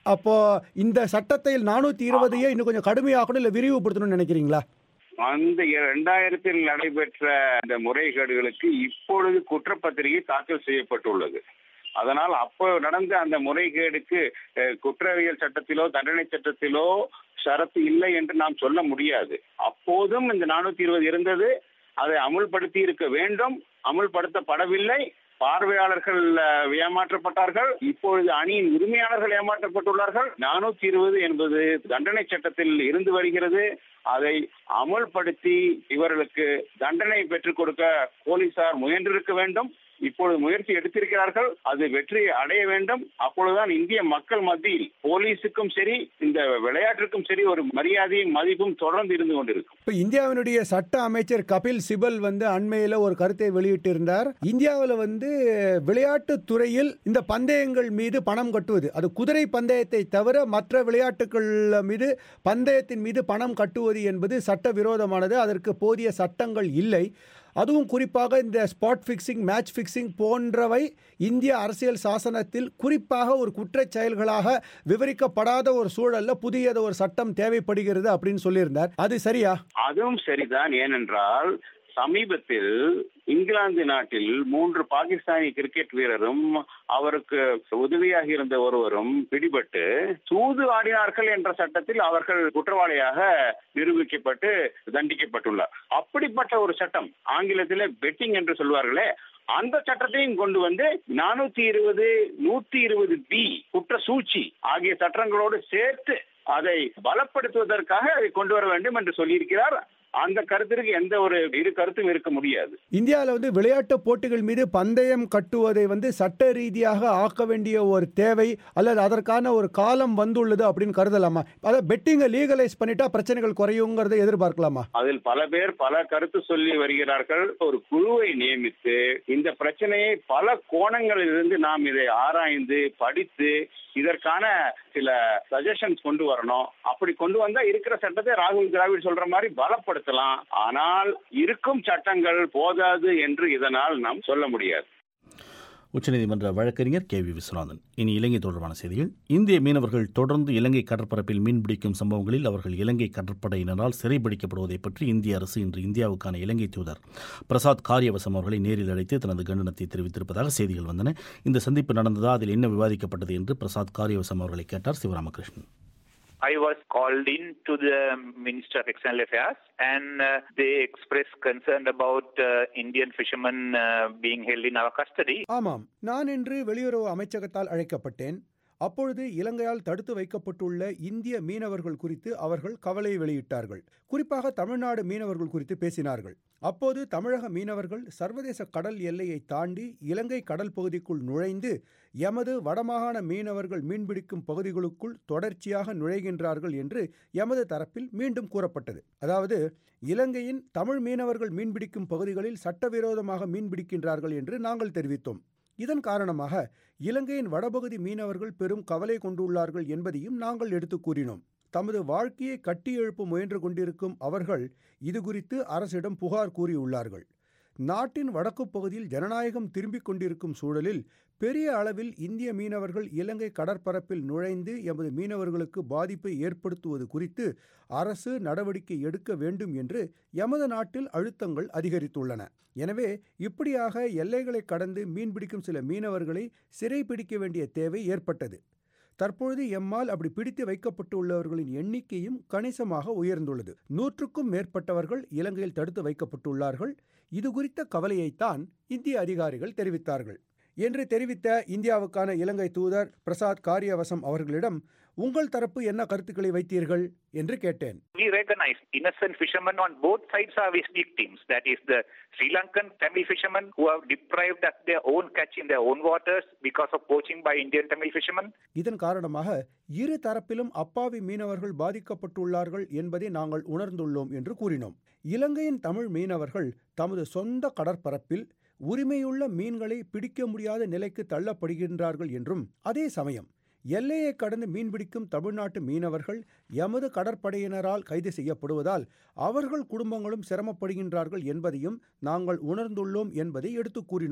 அப்போ இந்த சட்டத்தை நானூத்தி இருபதையே இன்னும் கொஞ்சம் கடுமையாக்கணும் இல்ல விரிவுபடுத்தணும்னு நினைக்கிறீங்களா அந்த இரண்டாயிரத்தில் நடைபெற்ற இந்த முறைகேடுகளுக்கு இப்பொழுது குற்றப்பத்திரிகை தாக்கல் செய்யப்பட்டுள்ளது அதனால் அப்போ நடந்த அந்த முறைகேடுக்கு அஹ், குற்றவியல் சட்டத்திலோ தண்டனை சட்டத்திலோ ஷரத்து இல்லை என்று நாம் சொல்ல முடியாது அப்போதும் இந்த நானூத்தி இருபது இருந்தது அதை அமுல்படுத்தி இருக்க வேண்டும் அமுல்படுத்தப்படவில்லை பார்வையாளர்கள் அஹ், ஏமாற்றப்பட்டார்கள் இப்பொழுது அணியின் உரிமையாளர்கள் ஏமாற்றப்பட்டுள்ளார்கள் நானூத்தி இருபது என்பது தண்டனை சட்டத்தில் இருந்து வருகிறது அதை அமுல்படுத்தி இவர்களுக்கு தண்டனை பெற்றுக் கொடுக்க போலீசார் முயன்றிருக்க வேண்டும் இப்பொழுது முயற்சி எடுத்திருக்கிறார்கள் அது வெற்றி அடைய வேண்டும் அப்பொழுதுதான் இந்திய மக்கள் மத்தியில் போலீஸுக்கும் சரி இந்த விளையாட்டிற்கும் சரி ஒரு மரியாதையும் மதிப்பும் தொடர்ந்து இருந்து கொண்டிருக்கும் இப்ப இந்தியாவினுடைய சட்ட அமைச்சர் கபில் சிபல் வந்து அண்மையில ஒரு கருத்தை வெளியிட்டிருந்தார் இந்தியாவில் வந்து விளையாட்டுத் துறையில் இந்த பந்தயங்கள் மீது பணம் கட்டுவது அது குதிரை பந்தயத்தை தவிர மற்ற விளையாட்டுகள் மீது பந்தயத்தின் மீது பணம் கட்டுவது என்பது சட்டவிரோதமானது அதற்கு போதிய சட்டங்கள் இல்லை அதுவும் குறிப்பாக இந்த ஸ்பாட் ஃபிக்சிங் மேட்ச் ஃபிக்சிங் போன்றவை இந்திய அரசியல் சாசனத்தில் குறிப்பாக ஒரு குற்றச் செயல்களாக விவரிக்கப்படாத ஒரு சூழல்ல புதியது ஒரு சட்டம் தேவைப்படுகிறது அப்படின்னு சொல்லியிருந்தார் அது சரியா அதுவும் சரிதான் ஏனென்றால் சமீபத்தில் இங்கிலாந்து நாட்டில் மூன்று பாகிஸ்தானி கிரிக்கெட் வீரரும் அவருக்கு உதவியாக இருந்த ஒருவரும் பிடிபட்டு சூது ஆடினார்கள் என்ற சட்டத்தில் அவர்கள் குற்றவாளியாக நிரூபிக்கப்பட்டு தண்டிக்கப்பட்டுள்ளார் அப்படிப்பட்ட ஒரு சட்டம் ஆங்கிலத்தில் பெட்டிங் என்று சொல்வார்களே அந்த சட்டத்தையும் கொண்டு வந்து நானூத்தி இருபது நூத்தி இருபது பி குற்ற சூழ்ச்சி ஆகிய சட்டங்களோடு சேர்த்து அதை பலப்படுத்துவதற்காக அதை கொண்டு வர வேண்டும் என்று சொல்லியிருக்கிறார் அந்த கருத்திற்கு எந்த ஒரு இரு கருத்தும் இருக்க முடியாது இந்தியாவில் வந்து விளையாட்டு போட்டிகள் மீது பந்தயம் கட்டுவதை வந்து சட்ட ரீதியாக ஆக்க வேண்டிய ஒரு தேவை அல்லது அதற்கான ஒரு காலம் வந்துள்ளது அப்படின்னு கருதலாமா அதாவது பெட்டிங்கை லீகலைஸ் பண்ணிட்டா பிரச்சனைகள் குறையுங்கிறதை எதிர்பார்க்கலாமா அதில் பல பேர் பல கருத்து சொல்லி வருகிறார்கள் ஒரு குழுவை நியமித்து இந்த பிரச்சனையை பல கோணங்களில் இருந்து நாம் இதை ஆராய்ந்து படித்து இதற்கான சில சஜஷன்ஸ் கொண்டு வரணும் அப்படி கொண்டு வந்தா இருக்கிற சட்டத்தை ராகுல் திராவிட் சொல்ற மாதிரி பலப்படுத்தலாம் ஆனால் இருக்கும் சட்டங்கள் போதாது என்று இதனால் நாம் சொல்ல முடியாது உச்சநீதிமன்ற வழக்கறிஞர் கே வி விஸ்வநாதன் இனி இலங்கை தொடர்பான செய்திகள் இந்திய மீனவர்கள் தொடர்ந்து இலங்கை கடற்பரப்பில் மீன்பிடிக்கும் சம்பவங்களில் அவர்கள் இலங்கை கடற்படையினரால் சிறைபிடிக்கப்படுவதை பற்றி இந்திய அரசு இன்று இந்தியாவுக்கான இலங்கை தூதர் பிரசாத் காரியவசம் அவர்களை நேரில் அழைத்து தனது கண்டனத்தை தெரிவித்திருப்பதாக செய்திகள் வந்தன இந்த சந்திப்பு நடந்ததா அதில் என்ன விவாதிக்கப்பட்டது என்று பிரசாத் காரியவசம் அவர்களை கேட்டார் Sivaramakrishnan I was called in to the Minister of External Affairs and uh, they expressed concern about uh, Indian fishermen uh, being held in our custody. ஆமாம் நான் இன்று வெளியுறவு அமைச்சகத்தால் அழைக்கப்பட்டேன் அப்பொழுது இலங்கையால் தடுத்து வைக்கப்பட்டுள்ள இந்திய மீனவர்கள் குறித்து அவர்கள் கவலை வெளியிட்டார்கள் குறிப்பாக தமிழ்நாடு மீனவர்கள் குறித்து பேசினார்கள் அப்போது தமிழக மீனவர்கள் சர்வதேச கடல் எல்லையை தாண்டி இலங்கை கடல் பகுதிக்குள் நுழைந்து எமது வடமாகாண மீனவர்கள் மீன்பிடிக்கும் பகுதிகளுக்குள் தொடர்ச்சியாக நுழைகின்றார்கள் என்று எமது தரப்பில் மீண்டும் கூறப்பட்டது அதாவது இலங்கையின் தமிழ் மீனவர்கள் மீன்பிடிக்கும் பகுதிகளில் சட்டவிரோதமாக மீன்பிடிக்கின்றார்கள் என்று நாங்கள் தெரிவித்தோம் இதன் காரணமாக இலங்கையின் வடபகுதி மீனவர்கள் பெரும் கவலை கொண்டுள்ளார்கள் என்பதையும் நாங்கள் எடுத்து கூறினோம் தமது வாழ்க்கையை கட்டியெழுப்ப முயன்று கொண்டிருக்கும் அவர்கள் இது குறித்து அரசிடம் புகார் கூறியுள்ளார்கள் நாட்டின் வடக்கு பகுதியில் ஜனநாயகம் திரும்பிக் கொண்டிருக்கும் சூழலில் பெரிய அளவில் இந்திய மீனவர்கள் இலங்கை கடற்பரப்பில் நுழைந்து எமது மீனவர்களுக்கு பாதிப்பை ஏற்படுத்துவது குறித்து அரசு நடவடிக்கை எடுக்க வேண்டும் என்று எமது நாட்டில் அழுத்தங்கள் அதிகரித்துள்ளன எனவே இப்படியாக எல்லைகளை கடந்து மீன்பிடிக்கும் சில மீனவர்களை சிறைபிடிக்க வேண்டிய தேவை ஏற்பட்டது தற்பொழுது எம்மால் அப்படி பிடித்து வைக்கப்பட்டுள்ளவர்களின் எண்ணிக்கையும் கணிசமாக உயர்ந்துள்ளது நூற்றுக்கும் மேற்பட்டவர்கள் இலங்கையில் தடுத்து வைக்கப்பட்டுள்ளார்கள் இது குறித்த கவலையைத்தான் இந்திய அதிகாரிகள் தெரிவித்தார்கள் என்று தெரிவித்த இந்தியாவுக்கான இலங்கை தூதர் பிரசாத் காரியவசம் அவர்களிடம் உங்கள் தரப்பு என்ன கருத்துக்களை வைத்தீர்கள் என்று கேட்டேன் We recognize innocent fishermen on both sides are victims. That is the Sri Lankan Tamil fishermen who are deprived of their own catch in their own waters because of poaching by Indian Tamil fishermen. இதன் காரணமாக இரு தரப்பிலும் அப்பாவி மீனவர்கள் பாதிக்கப்பட்டுள்ளார்கள் என்பதை நாங்கள் உணர்ந்துள்ளோம் என்று கூறினோம் இலங்கையின் தமிழ் மீனவர்கள் தமது சொந்த கடற்பரப்பில் உரிமையுள்ள மீன்களை பிடிக்க முடியாத நிலைக்கு தள்ளப்படுகின்றார்கள் என்றும் அதே சமயம் எல்லையை கடந்து மீன்பிடிக்கும் தமிழ்நாட்டு மீனவர்கள் எமது கடற்படையினரால் கைது செய்யப்படுவதால் அவர்கள் குடும்பங்களும் சிரமப்படுகின்றார்கள் என்பதையும் நாங்கள் உணர்ந்துள்ளோம் என்பதை எடுத்து கூறினோம்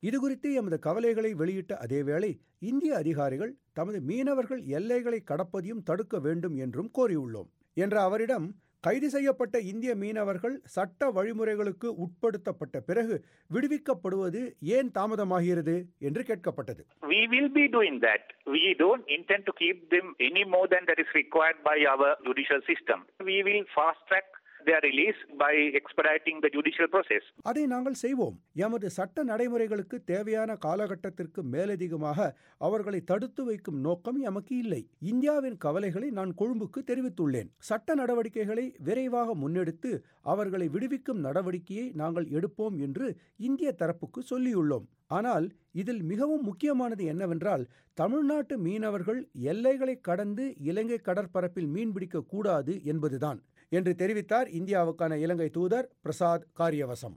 இதுகுறித்து எமது கவலைகளை வெளியிட்ட அதேவேளை இந்திய அதிகாரிகள் தமது மீனவர்கள் எல்லைகளை கடப்பதையும் தடுக்க வேண்டும் என்றும் கோரியுள்ளோம் என்ற அவரிடம் கைது செய்யப்பட்ட இந்திய மீனவர்கள் சட்ட வழிமுறைகளுக்கு உட்படுத்தப்பட்ட பிறகு விடுவிக்கப்படுவது ஏன் தாமதமாகிறது என்று கேட்கப்பட்டது We will be doing that. We don't intend to keep them any more than that is required by our judicial system. We will fast track their release by expediting the judicial process. அதை நாங்கள் செய்வோம் எமது சட்ட நடைமுறைகளுக்கு தேவையான காலகட்டத்திற்கு மேலதிகமாக அவர்களை தடுத்து வைக்கும் நோக்கம் எமக்கு இல்லை இந்தியாவின் கவலைகளை நான் கொழும்புக்கு தெரிவித்துள்ளேன் சட்ட நடவடிக்கைகளை விரைவாக முன்னெடுத்து அவர்களை விடுவிக்கும் நடவடிக்கையை நாங்கள் எடுப்போம் என்று இந்திய தரப்புக்கு சொல்லியுள்ளோம் ஆனால் இதில் மிகவும் முக்கியமானது என்னவென்றால் தமிழ்நாட்டு மீனவர்கள் எல்லைகளை கடந்து இலங்கை கடற்பரப்பில் மீன்பிடிக்க கூடாது என்பதுதான் என்று தெரிவித்தார் இந்தியாவுக்கான இலங்கை தூதர் பிரசாத் காரியவசம்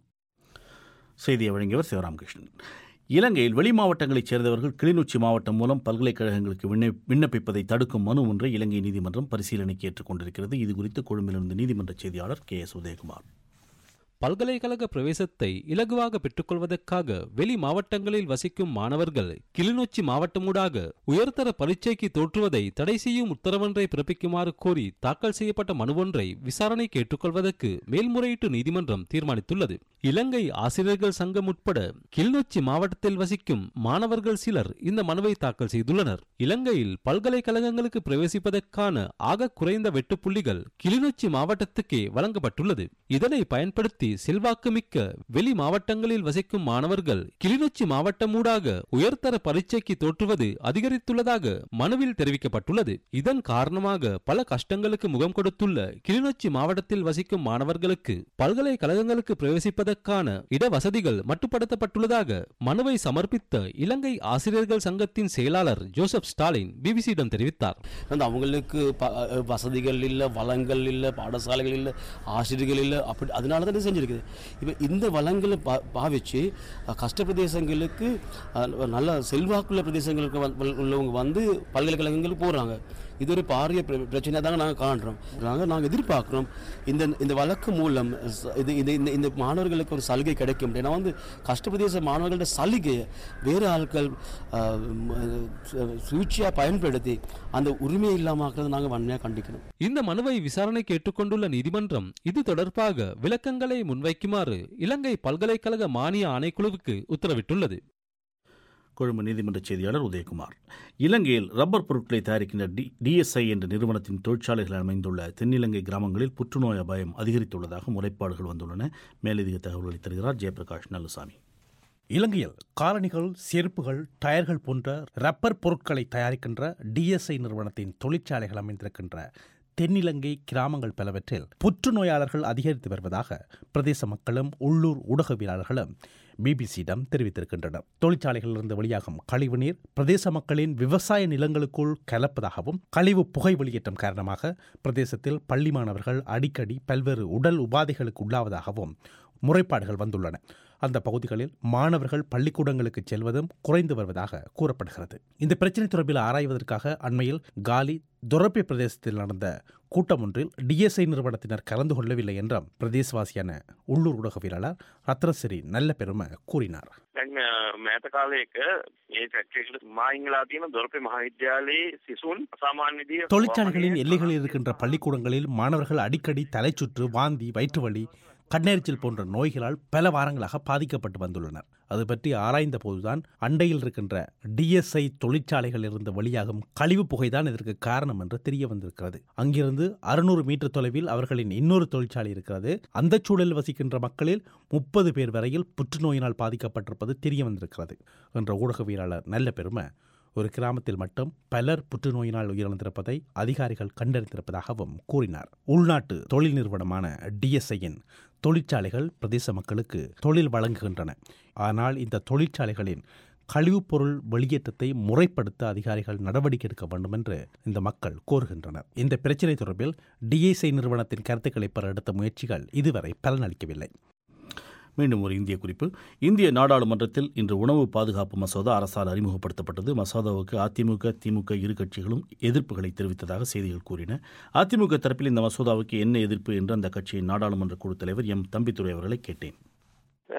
செய்தியை வழங்கியவர் சிவராமகிருஷ்ணன் இலங்கையில் வெளி மாவட்டங்களைச் சேர்ந்தவர்கள் கிளிநொச்சி மாவட்டம் மூலம் பல்கலைக்கழகங்களுக்கு விண்ண விண்ணப்பிப்பதை தடுக்கும் மனு ஒன்றை இலங்கை நீதிமன்றம் பரிசீலனைக்கு ஏற்றுக்கொண்டிருக்கிறது இதுகுறித்து கொழும்பிலிருந்து நீதிமன்ற செய்தியாளர் கே எஸ் உதயகுமார் பல்கலைக்கழக பிரவேசத்தை இலகுவாக பெற்றுக்கொள்வதற்காக வெளி மாவட்டங்களில் வசிக்கும் மாணவர்கள் கிளிநொச்சி மாவட்டமூடாக உயர்தர பரீட்சைக்கு தோற்றுவதை தடை செய்யும் உத்தரவொன்றை பிறப்பிக்குமாறு கோரி தாக்கல் செய்யப்பட்ட மனுவொன்றை விசாரணைக்கு ஏற்றுக்கொள்வதற்கு மேல்முறையீட்டு நீதிமன்றம் தீர்மானித்துள்ளது இலங்கை ஆசிரியர்கள் சங்கம் உட்பட கிளிநொச்சி மாவட்டத்தில் வசிக்கும் மாணவர்கள் சிலர் இந்த மனுவை தாக்கல் செய்துள்ளனர் இலங்கையில் பல்கலைக்கழகங்களுக்கு பிரவேசிப்பதற்கான ஆக குறைந்த வெட்டுப்புள்ளிகள் கிளிநொச்சி மாவட்டத்துக்கே வழங்கப்பட்டுள்ளது இதனை பயன்படுத்தி செல்வாக்குமிக்க வெளி மாவட்டங்களில் வசிக்கும் மாணவர்கள் கிளிநொச்சி மாவட்டம் ஊடாக உயர்தர பரீட்சைக்கு தோற்றுவது அதிகரித்துள்ளதாக மனுவில் தெரிவிக்கப்பட்டுள்ளது இதன் காரணமாக பல கஷ்டங்களுக்கு முகம் கொடுத்துள்ள கிளிநொச்சி மாவட்டத்தில் வசிக்கும் மாணவர்களுக்கு பல்கலைக்கழகங்களுக்கு பிரவேசிப்பதற்கான இடவசதிகள் மட்டுப்படுத்தப்பட்டுள்ளதாக மனுவை சமர்ப்பித்த இலங்கை ஆசிரியர்கள் சங்கத்தின் செயலாளர் ஜோசப் ஸ்டாலின் பிபிசியிடம் தெரிவித்தார் அவங்களுக்கு ப- வசதிகள் இல்லை வளங்கள் இல்லை பாடசாலைகள் இல்லை ஆசிரியர்கள் இல்லை அப்படி அதனால தான் இது செஞ்சிருக்குது இப்போ இந்த வளங்களை பா பாவிச்சு அஹ், கஷ்ட பிரதேசங்களுக்கு அஹ், நல்ல செல்வாக்குள்ள பிரதேசங்களுக்கு வ- உள்ளவங்க வந்து பல்கலைக்கழகங்களுக்கு போகிறாங்க இது ஒரு பாரிய பிர- பிரச்சனையாக தாங்க நாங்கள் காண்றோம் நாங்கள் நாங்கள் எதிர்பார்க்குறோம் இந்த இந்த வழக்கு மூலம் ச- இது இது இந்த இந்த மாணவர்களுக்கு ஒரு சலுகை கிடைக்கும் ஏன்னா வந்து கஷ்டப்பிரதேச மாணவர்களோட சலுகையை வேறு ஆட்கள் அஹ், ம- சு- சூழ்ச்சியாக பயன்படுத்தி அந்த உரிமையை இல்லாமல் நாங்கள் வன்மையாக கண்டிக்கணும் இந்த மனுவை விசாரணைக்கு ஏற்றுக்கொண்டுள்ள நீதிமன்றம் இது தொடர்பாக விளக்கங்களை முன்வைக்குமாறு இலங்கை பல்கலைக்கழக மானிய ஆணைக்குழுவுக்கு உத்தரவிட்டுள்ளது கொழும்பு நீதிமன்ற செய்தியாளர் உதயகுமார் இலங்கையில் ரப்பர் பொருட்களை தயாரிக்கின்ற டி டிஎஸ்ஐ என்ற நிறுவனத்தின் தொழிற்சாலைகள் அமைந்துள்ள தென்னிலங்கை கிராமங்களில் புற்றுநோய் அபாயம் அதிகரித்துள்ளதாக முறைப்பாடுகள் வந்துள்ளன மேலதிக தகவல்களை தருகிறார் ஜெயபிரகாஷ் நல்லசாமி இலங்கையில் காலணிகள் செருப்புகள் டயர்கள் போன்ற ரப்பர் பொருட்களை தயாரிக்கின்ற டிஎஸ்ஐ நிறுவனத்தின் தொழிற்சாலைகள் அமைந்திருக்கின்ற தென்னிலங்கை கிராமங்கள் பலவற்றில் புற்றுநோயாளர்கள் அதிகரித்து வருவதாக பிரதேச மக்களும் உள்ளூர் ஊடகவியலாளர்களும் பிபிசியிடம் தெரிவித்திருக்கின்றனர் தொழிற்சாலைகளிலிருந்து வெளியாகும் கழிவுநீர் பிரதேச மக்களின் விவசாய நிலங்களுக்குள் கலப்பதாகவும் கழிவு புகை வெளியேற்றம் காரணமாக பிரதேசத்தில் பள்ளி மாணவர்கள் அடிக்கடி பல்வேறு உடல் உபாதைகளுக்கு உள்ளாவதாகவும் முறைப்பாடுகள் வந்துள்ளன அந்த பகுதிகளில் மாணவர்கள் பள்ளிக்கூடங்களுக்கு செல்வதும் குறைந்து வருவதாக கூறப்படுகிறது இந்த பிரச்சினை தொடர்பில் ஆராய்வதற்காக அண்மையில் காலி துரப்பி பிரதேசத்தில் நடந்த கூட்டம் ஒன்றில் டிஎஸ்ஐ நிறுவனத்தினர் கலந்து கொள்ளவில்லை என்றும் பிரதேசவாசியான உள்ளூர் ஊடகவியலாளர் ரத்னசிறி நல்ல பெருமை கூறினார் දැන් අ, මෑත කාලයක ඒ ෆැක්ටරියකට මායිංගලා තියෙන දොරපේ මහාවිද්‍යාලයේ සිසුන් අසාමාන්‍ය විදිහට தொழிற்சாலைகளின் எல்லைகளில் இருக்கின்ற பள்ளிக்கூடங்களில் மாணவர்கள் அடிக்கடி தலைச்சுற்று வாந்தி வயிற்றுவலி கண்ணெரிச்சல் போன்ற நோய்களால் பல வாரங்களாக பாதிக்கப்பட்டு வந்துள்ளனர் அது பற்றி ஆராய்ந்த போதுதான் அண்டையில் இருக்கின்ற டிஎஸ்ஐ தொழிற்சாலைகளில் இருந்து வெளியாகும் கழிவு புகைதான் இதற்கு காரணம் என்று தெரிய வந்திருக்கிறது அங்கிருந்து அறுநூறு மீட்டர் தொலைவில் அவர்களின் இன்னொரு தொழிற்சாலை இருக்கிறது அந்த சூழலில் வசிக்கின்ற மக்களில் முப்பது பேர் வரையில் புற்றுநோயினால் பாதிக்கப்பட்டிருப்பது தெரிய வந்திருக்கிறது என்ற ஊடகவியலாளர் நல்ல பெருமை ஒரு கிராமத்தில் மட்டும் பலர் புற்றுநோயினால் உயிரிழந்திருப்பதை அதிகாரிகள் கண்டறிந்திருப்பதாகவும் கூறினார் உள்நாட்டு தொழில் நிறுவனமான டிஎஸ்ஐயின் தொழிற்சாலைகள் பிரதேச மக்களுக்கு தொழில் வழங்குகின்றன ஆனால் இந்த தொழிற்சாலைகளின் கழிவுப் பொருள் வெளியேற்றத்தை முறைப்படுத்த அதிகாரிகள் நடவடிக்கை எடுக்க வேண்டும் என்று இந்த மக்கள் கோருகின்றனர் இந்த பிரச்சினை தொடர்பில் டிஎஸ்ஐ நிறுவனத்தின் கருத்துக்களை பெற எடுத்த முயற்சிகள் இதுவரை பலனளிக்கவில்லை மீண்டும் ஒரு இந்திய குறிப்பு இந்திய நாடாளுமன்றத்தில் இன்று உணவு பாதுகாப்பு மசோதா அரசால் அறிமுகப்படுத்தப்பட்டது மசோதாவுக்கு அதிமுக திமுக இரு கட்சிகளும் எதிர்ப்புகளை தெரிவித்ததாக செய்திகள் கூறின அதிமுக தரப்பில் இந்த மசோதாவுக்கு என்ன எதிர்ப்பு என்று அந்த கட்சியின் நாடாளுமன்ற குழு தலைவர் எம் தம்பித்துரை அவர்களை கேட்டேன்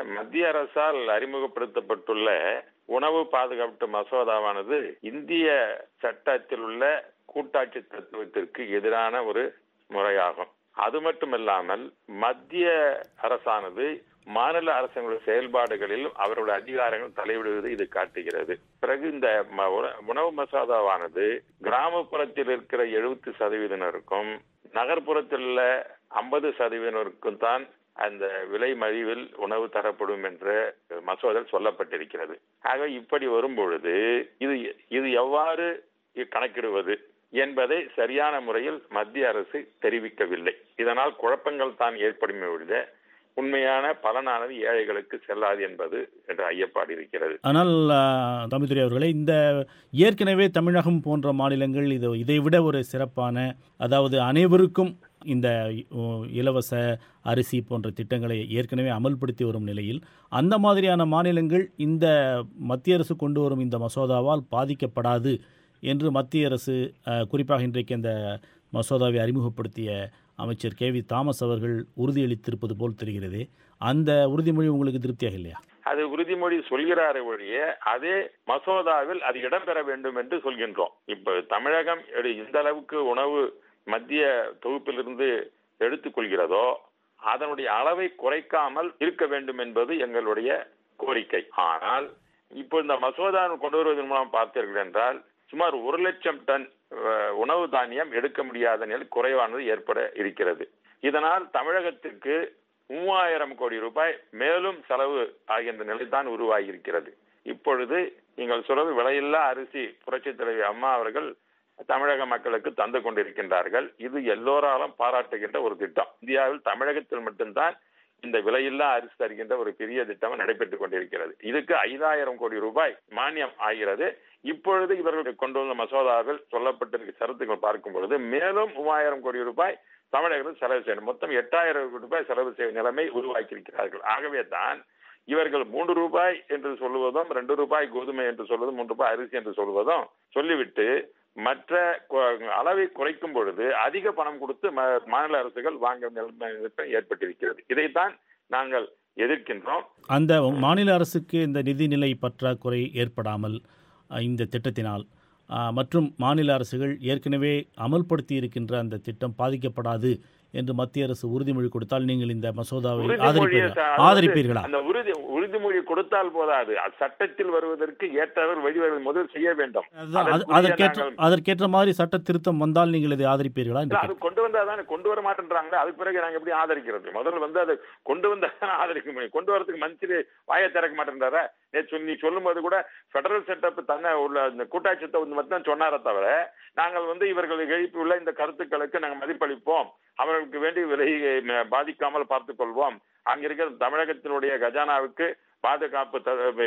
மத்திய அரசால் அறிமுகப்படுத்தப்பட்டுள்ள உணவு பாதுகாப்பு மசோதாவானது இந்திய சட்டத்தில் உள்ள கூட்டாட்சி தத்துவத்திற்கு எதிரான ஒரு முறையாகும் அது மட்டுமல்லாமல் மத்திய அரசானது மாநில அரசுகளுடைய செயல்பாடுகளில் அவர்களுடைய அதிகாரங்கள் தலையிடுவதை இது காட்டுகிறது பிறகு இந்த ம- உண- உணவு மசோதாவானது கிராமப்புறத்தில் இருக்கிற எழுபத்தி சதவீதத்தினருக்கும் நகர்ப்புறத்தில் உள்ள ஐம்பது சதவீதத்தினருக்கும் தான் அந்த விலை மதிவில் உணவு தரப்படும் என்ற மசோதாவில் சொல்லப்பட்டிருக்கிறது ஆக இப்படி வரும்பொழுது இது இது எவ்வாறு கணக்கிடுவது என்பதை சரியான முறையில் மத்திய அரசு தெரிவிக்கவில்லை இதனால் குழப்பங்கள் தான் ஏற்படுமே ஒழிய உண்மையான பலனானது ஏழைகளுக்கு செல்லாது என்பது என்ற ஐயப்பாடு இருக்கிறது ஆனால் ஆ, தம்பிதுரை அவர்களே இந்த ஏற்கனவே தமிழகம் போன்ற மாநிலங்கள் இது இதைவிட ஒரு சிறப்பான அதாவது அனைவருக்கும் இந்த ஓ, இலவச அரிசி போன்ற திட்டங்களை ஏற்கனவே அமல்படுத்தி வரும் நிலையில் அந்த மாதிரியான மாநிலங்கள் இந்த மத்திய அரசு கொண்டு வரும் இந்த மசோதாவால் பாதிக்கப்படாது என்று மத்திய அரசு ஆ, குறிப்பாக இன்றைக்கு அந்த மசோதாவை அறிமுகப்படுத்திய அமைச்சர் கே வி தாமஸ் அவர்கள் உறுதியளித்திருப்பது போல் தெரிகிறது அந்த உறுதிமொழி உங்களுக்கு திருப்தியாக இல்லையா அது உறுதிமொழி சொல்கிறாரே ஒழிய அதே மசோதாவில் அது இடம்பெற வேண்டும் என்று சொல்கின்றோம் இப்ப தமிழகம் எடு- இந்த அளவுக்கு உணவு மத்திய தொகுப்பிலிருந்து எடுத்துக்கொள்கிறதோ அதனுடைய அளவை குறைக்காமல் இருக்க வேண்டும் என்பது எங்களுடைய கோரிக்கை ஆனால் இப்போ இந்த மசோதா கொண்டு வருவதன் மூலம் பார்த்தீர்கள் என்றால் சுமார் ஒரு லட்சம் டன் அஹ், உணவு தானியம் எடுக்க முடியாத நிலை குறைவானது ஏற்பட இருக்கிறது இதனால் தமிழகத்திற்கு மூவாயிரம் கோடி ரூபாய் மேலும் செலவு ஆகின்ற நிலைதான் உருவாகி இருக்கிறது இப்பொழுது நீங்கள் சொல்வது விலையில்லா அரிசி புரட்சித் தலைவி அம்மா அவர்கள் தமிழக மக்களுக்கு தந்து கொண்டிருக்கின்றார்கள் இது எல்லோராலும் பாராட்டுகின்ற ஒரு திட்டம் இந்தியாவில் தமிழகத்தில் மட்டும்தான் இந்த விலையில்லா அரிசி தருகின்ற ஒரு பெரிய திட்டம் நடைபெற்றுக் கொண்டிருக்கிறது இதுக்கு ஐந்தாயிரம் கோடி ரூபாய் மானியம் ஆகிறது இப்பொழுது இவர்கள் கொண்டு வந்த மசோதாவில் சொல்லப்பட்டிருக்க சரத்துகள் பார்க்கும் பொழுது மேலும் மூவாயிரம் கோடி ரூபாய் தமிழகத்தில் செலவு செய்யணும் மொத்தம் எட்டாயிரம் கோடி ரூபாய் செலவு செய்யும் நிலைமை உருவாக்கி இருக்கிறார்கள் ஆகவே தான் இவர்கள் மூன்று ரூபாய் என்று சொல்லுவதும் ரெண்டு ரூபாய் கோதுமை என்று சொல்வதும் மூன்று ரூபாய் அரிசி என்று சொல்வதும் சொல்லிவிட்டு மற்ற கு- அளவை குறைக்கும் பொழுது அதிக பணம் கொடுத்து ம- மாநில அரசுகள் வாங்க நிலைமை ஏற்பட்டிருக்கிறது இதைத்தான் நாங்கள் எதிர்க்கின்றோம் அந்த மாநில அரசுக்கு இந்த நிதிநிலை பற்றாக்குறை ஏற்படாமல் அஹ், இந்த திட்டத்தினால் அஹ், மற்றும் மாநில அரசுகள் ஏற்கனவே அமல்படுத்தி இருக்கின்ற அந்த திட்டம் பாதிக்கப்படாது என்று மத்திய அரசு உறுதிமொழி கொடுத்தால் நீங்கள் இந்த மசோதாவை உறுதிமொழியை ஆதரிப்பீர்களா ச- அதாவது ஆதரிப்பீர்களா அந்த உறுதி உறுதிமொழி கொடுத்தால் போதாது அது சட்டத்தில் வருவதற்கு ஏற்றவர் வழிவகை முதல் செய்ய வேண்டும் அதுதான், அது- அதற்குரிய அதற்கேற்ற நாங்கள் அதற்கேற்ற மாதிரி சட்ட திருத்தம் வந்தால் நீங்கள் இதை ஆதரிப்பீர்களா என்று இல்ல, அது கொண்டு வந்தா தானே கொண்டு வர மாட்டேன்றாங்களே அதுக்கு பிறகு நாங்க எப்படி ஆதரிக்கிறது முதல்ல வந்து அது கொண்டு வந்தா தானே ஆதரிக்க முடியும் கொண்டு வரதுக்கு மந்திரி வாயை திறக்க மாட்டேன்றாரா நேற்று சொல்லி- நீ சொல்லும்போது கூட பெடரல் செட்டப் தன்னை உள்ள இந்த கூட்டாட்சி வந்து மட்டும் சொன்னாரே தவிர நாங்கள் வந்து இவர்கள் எழுப்பியுள்ள இந்த கருத்துக்களுக்கு நாங்கள் மதிப்பளிப்போம் அவர்களுக்கு வேண்டிய விலையை ம- பாதிக்காமல் பார்த்துக் கொள்வோம் அங்க இருக்கிற தமிழகத்தினுடைய கஜானாவுக்கு பாதுகாப்பு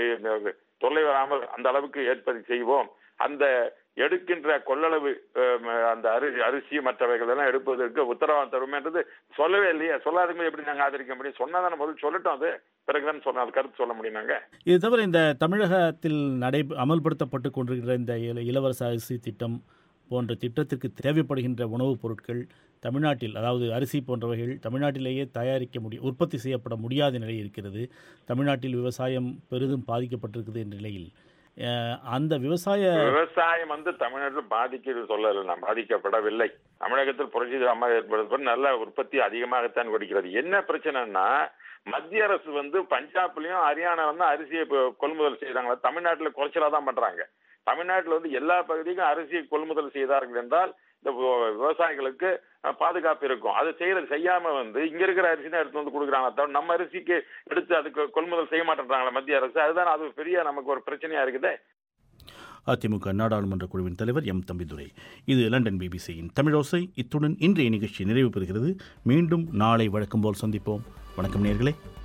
த- தொல்லை வராமல் அந்த அளவுக்கு ஏற்பது செய்வோம் அந்த எடுக்கின்ற கொள்ளளவு அஹ், அந்த அரிசி அரிசி மற்றவைகள் எல்லாம் எடுப்பதற்கு உத்தரவாதம் தரும் என்றது சொல்லவே இல்லையே சொல்லாதமே எப்படி நாங்க ஆதரிக்க முடியும் சொன்னாதானே முதல் சொல்லட்டும் அது பிறகுதான் சொன்ன அது கருத்து சொல்ல முடியும் நாங்க இது தவிர இந்த தமிழகத்தில் நடை அமல்படுத்தப்பட்டு கொண்டிருக்கிற இந்த இல- இலவச அரிசி திட்டம் போன்ற திட்டத்திற்கு தேவைப்படுகின்ற உணவுப் பொருட்கள் தமிழ்நாட்டில் அதாவது அரிசி போன்றவைகள் தமிழ்நாட்டிலேயே தயாரிக்க முடியும் உற்பத்தி செய்யப்பட முடியாத நிலை இருக்கிறது தமிழ்நாட்டில் விவசாயம் பெரிதும் பாதிக்கப்பட்டிருக்குது என்ற நிலையில் அஹ், அந்த விவசாய விவசாயம் வந்து தமிழ்நாட்டில் பாதிக்கிறது சொல்லல நான் பாதிக்கப்படவில்லை தமிழகத்தில் புரட்சி அம்மா ஏற்படுத்த நல்ல உற்பத்தி அதிகமாகத்தான் கொடுக்கிறது என்ன பிரச்சனைன்னா மத்திய அரசு வந்து பஞ்சாப்லயும் ஹரியானாவிலும் அரிசியை இப்போ கொள்முதல் செய்யறாங்களா தமிழ்நாட்டில் குறைச்சலா தான் பண்றாங்க தமிழ்நாட்டில் வந்து எல்லா பகுதிக்கும் அரிசியை கொள்முதல் செய்தார்கள் என்றால் இந்த விவ- விவசாயிகளுக்கு அஹ், பாதுகாப்பு இருக்கும் அது செய்யறது செய்யாம வந்து இங்க இருக்கிற அரிசி தான் எடுத்து வந்து கொடுக்குறாங்க தவிர நம்ம அரிசிக்கு எடுத்து அதுக்கு கொள்முதல் செய்ய மாட்டேன்றாங்களா மத்திய அரசு அதுதான் அது பெரிய நமக்கு ஒரு பிரச்சனையா இருக்குது அதிமுக நாடாளுமன்ற குழுவின் தலைவர் எம் தம்பிதுரை இது லண்டன் பிபிசியின் தமிழோசை இத்துடன் இன்றைய நிகழ்ச்சி நிறைவு பெறுகிறது மீண்டும் நாளை வழக்கம் போல் சந்திப்போம் வணக்கம் நேர்களே